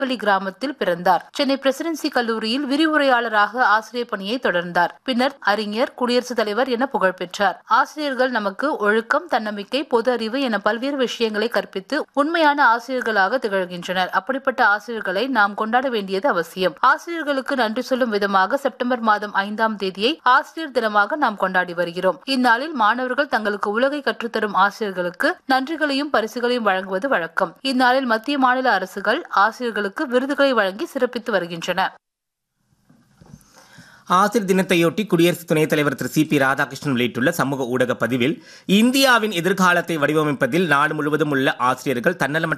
பள்ளி கிராமத்தில் பிறந்தார் சென்னை பிரசிடென்சி கல்லூரியில் விரிவுரையாளராக ஆசிரியர் பணியை தொடர்ந்தார் பின்னர் அறிஞர் குடியரசுத் தலைவர் என புகழ் பெற்றார் ஆசிரியர்கள் நமக்கு ஒழுக்கம் தன்னம்பிக்கை பொது அறிவு என பல்வேறு விஷயங்களை கற்பித்து உண்மையான ஆசிரியர்களாக திகழ்கின்றனர் அப்படிப்பட்ட ஆசிரியர்களை நாம் கொண்டாட வேண்டியது அவசியம் ஆசிரியர்களுக்கு நன்றி சொல்லும் விதமாக செப்டம்பர் மாதம் ஐந்தாம் தேதியை ஆசிரியர் தினமாக நாம் கொண்டாடி வருகிறோம் இந்நாளில் மாணவர்கள் தங்களுக்கு உலகை கற்றுத்தரும் ஆசிரியர்களுக்கு நன்றிகளையும் பரிசுகளையும் வழங்குவது வழக்கம் இந்நாளில் மத்திய மாநில அரசுகள் ஆசிரியர்களுக்கு விருதுகளை வழங்கி சிறப்பித்து வருகின்றன ஆசிரியர் தினத்தையொட்டி குடியரசு துணைத் தலைவர் திரு சி பி ராதாகிருஷ்ணன் வெளியிட்டுள்ள சமூக ஊடக பதிவில் இந்தியாவின் எதிர்காலத்தை வடிவமைப்பதில் நாடு முழுவதும் உள்ள ஆசிரியர்கள் தன்னலமற்ற